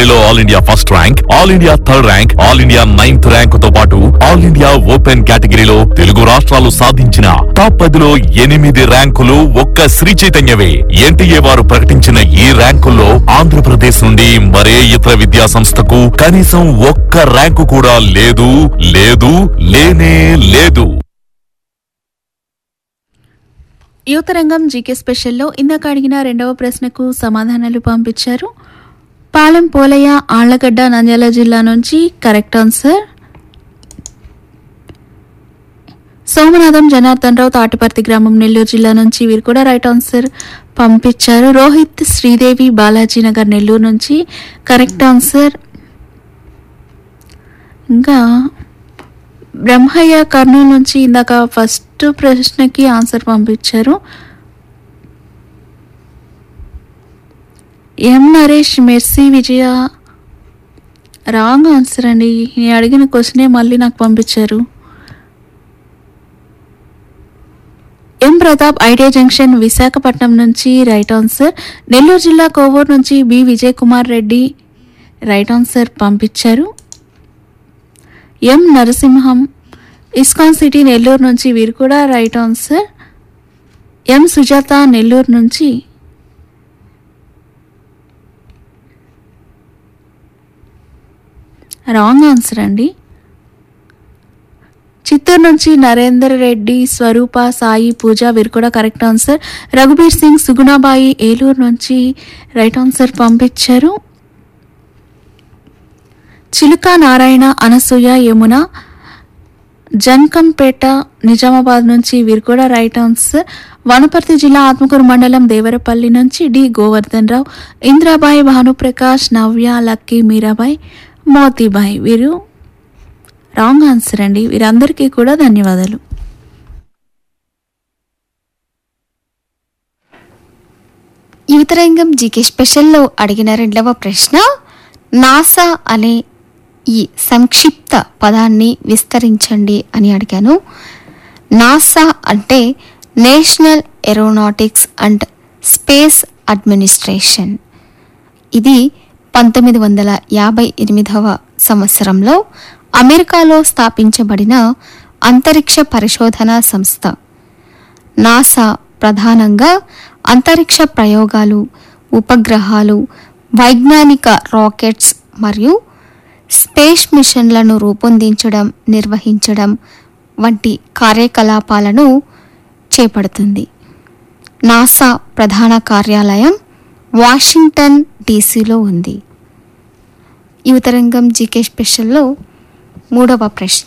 కేటగిరీలో all India first rank all India third rank all India ninth rank తో పాటు all India open కేటగిరీలో తెలుగు రాష్ట్రాలు సాధించిన టాప్ పదిలో ఎనిమిది ర్యాంకులు ఒక్క శ్రీ చైతన్యవే ఎన్టీఏ వారు ప్రకటించిన ఈ ర్యాంకుల్లో ఆంధ్రప్రదేశ్ నుండి మరే ఇతర విద్యా సంస్థకు కనీసం ఒక్క ర్యాంకు కూడా లేదు లేదు లేనే లేదు యువతరంగం జీకే స్పెషల్లో ఇందాక అడిగిన రెండవ ప్రశ్నకు సమాధానాలు పంపించారు పాలెం పోలయ్య ఆళ్లగడ్డ నంద్యాల జిల్లా నుంచి కరెక్ట్ ఆన్సర్ సోమనాథం జనార్దన్ రావు తాటిపర్తి గ్రామం నెల్లూరు జిల్లా నుంచి వీరు కూడా రైట్ ఆన్సర్ పంపించారు రోహిత్ శ్రీదేవి బాలాజీ నగర్ నెల్లూరు నుంచి కరెక్ట్ ఆన్సర్ ఇంకా బ్రహ్మయ్య కర్నూలు నుంచి ఇందాక ఫస్ట్ ప్రశ్నకి ఆన్సర్ పంపించారు M Naresh Mercy Vijaya wrong answer అండి నేను అడిగిన క్వశ్చనే మళ్ళీ నాకు పంపించారు M Pratap idea junction Visakhapatnam నుంచి రైట్ ఆన్సర్ నెల్లూరు జిల్లా కోవూరు నుంచి B Vijay Kumar Reddy right answer పంపించారు M Narasimham ISKCON city Nellore నుంచి వీరు కూడా right answer M Sujatha Nellore నుంచి రాంగ్ ఆన్సర్ అండి చిత్తూరు నుంచి నరేందర్ రెడ్డి స్వరూప సాయి పూజ వీరు కూడా కరెక్ట్ ఆన్సర్ రఘుబీర్ సింగ్ సుగుణాబాయి ఏలూరు నుంచి రైట్ ఆన్సర్ పంపించారు చిలుక నారాయణ అనసూయ యమున జన్కంపేట నిజామాబాద్ నుంచి వీరు కూడా రైట్ ఆన్సర్ వనపర్తి జిల్లా ఆత్మకూరు మండలం దేవరపల్లి నుంచి డి గోవర్ధన్ రావు ఇంద్రాబాయి భానుప్రకాష్ నవ్య లక్కీ మీరాబాయి మోతీబాయి వీరు రాంగ్ ఆన్సర్ అండి వీరందరికీ కూడా ధన్యవాదాలు యువతరంగం జీకే స్పెషల్లో అడిగిన రెండవ ప్రశ్న నాసా అనే ఈ సంక్షిప్త పదాన్ని విస్తరించండి అని అడిగాను నాసా అంటే national aeronautics and space administration ఇది పంతొమ్మిది వందల యాభై ఎనిమిదవ సంవత్సరంలో అమెరికాలో స్థాపించబడిన అంతరిక్ష పరిశోధన సంస్థ నాసా ప్రధానంగా అంతరిక్ష ప్రయోగాలు ఉపగ్రహాలు వైజ్ఞానిక రాకెట్స్ మరియు స్పేస్ మిషన్లను రూపొందించడం నిర్వహించడం వంటి కార్యకలాపాలను చేపడుతుంది నాసా ప్రధాన కార్యాలయం వాషింగ్టన్ డీసీలో ఉంది యువతరంగం జీకే స్పెషల్లో మూడవ ప్రశ్న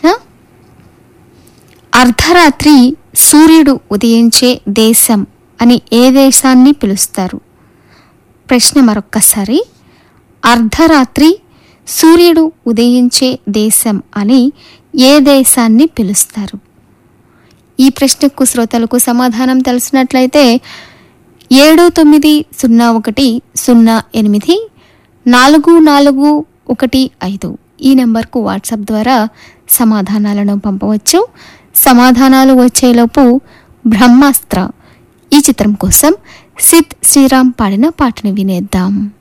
అర్ధరాత్రి సూర్యుడు ఉదయించే దేశం అని ఏ దేశాన్ని పిలుస్తారు ప్రశ్న మరొక్కసారి అర్ధరాత్రి సూర్యుడు ఉదయించే దేశం అని ఏ దేశాన్ని పిలుస్తారు ఈ ప్రశ్నకు శ్రోతలకు సమాధానం తెలిసినట్లయితే ఏడు తొమ్మిది సున్నా ఒకటి సున్నా ఎనిమిది నాలుగు నాలుగు ఒకటి ఐదు ఈ నెంబర్కు వాట్సాప్ ద్వారా సమాధానాలను పంపవచ్చు సమాధానాలు వచ్చేలోపు బ్రహ్మాస్త్ర ఈ చిత్రం కోసం సిద్ శ్రీరామ్ పాడిన పాటను వినేద్దాం